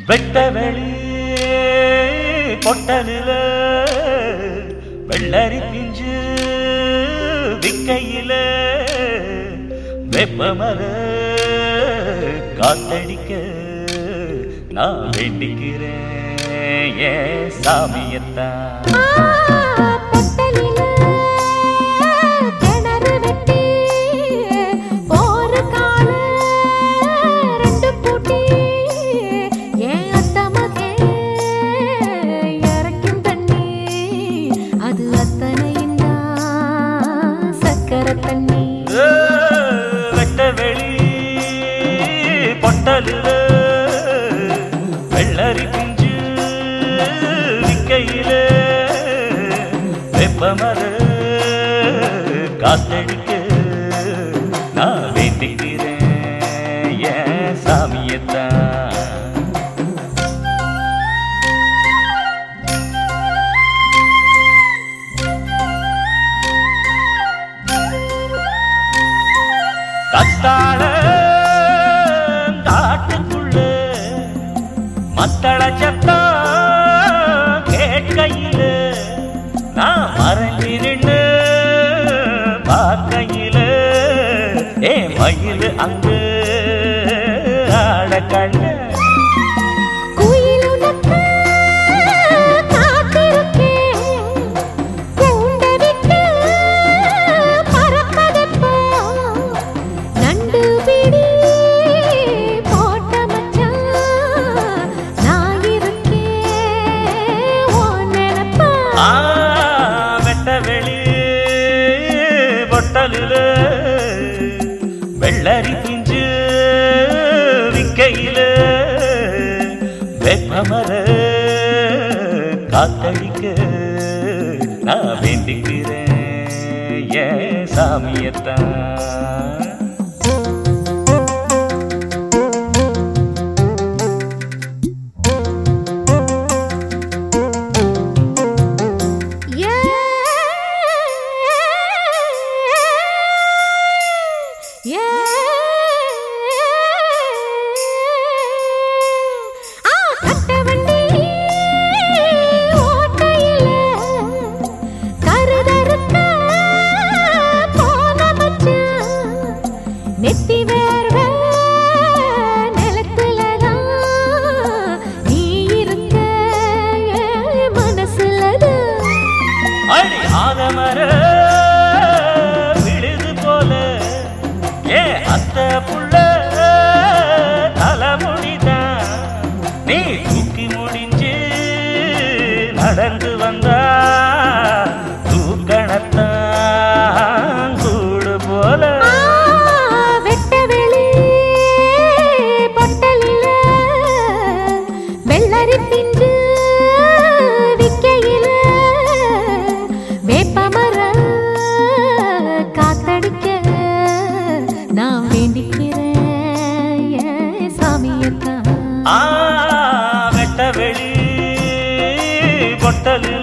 வெட்ட வெளி பொட்டலில வெள்ளரி பிஞ்சு விக்கையில வெப்பமர காத்தடிக்க நான் வேண்டிக்கிறேன் ஏன் சாமியத்தான் பொட்டலில கிணறு வெட்டி போற கால ரெண்டு பூட்டி ஏன் அத்த மகே இறக்கும் தண்ணி அது அத்தனையும் தான் சக்கரை தண்ணி ஏ, வெட்ட வெளி பொட்டலில வெள்ளரி பிஞ்சு விக்கையில வெப்பமர காத்தடிக்க நான் வேண்டிக்கிறேன் ஏன் சாமியத்தான் கத்தாழ காட்டுக்குள்ள மத்தள சத்தம் கேட்கையில நான் மறைஞ்சி நின்று பார்க்கையில ஏ மயில் அங்கு ஆட கண்ண குயிலுனக்கு காத்திருக்கேன் கூண்ட விட்டு பறப்பதெப்போ நண்டு பிடி போட்ட மச்சான் நான் இருக்கேன் உன் நினைப்பா ஆ வெட்ட வெளி பொட்டலில வெள்ளரி பிஞ்சு விக்கையில வெப்பமர காத்தடிக்க நான் வேண்டிக்கிறேன் ஏன் சாமியத்தான் ஏ ஏ ஆ கட்ட வண்டி ஓட்டையில கருதறுக்க போன மச்சான் நெத்தி வேர்வை நிலத்துலதான் நீ இருக்க என் மனசுலதான் அடி ஆதமர விழுது போல ஏ அத்த புள்ள தலைமுடிதான் நீ தூக்கி முடிஞ்சு நடந்து வந்தா தூக்கணத்தான் கூடு போல ஆ, வெட்ட வெளி பொட்டலில வெள்ளரி பிஞ்சு விக்கையில வேப்பமர காத்தடிக்க நான் வேண்டிக்கிறேன் என் சாமியத்தான் ஆ வெட்ட வெளி பொட்டலு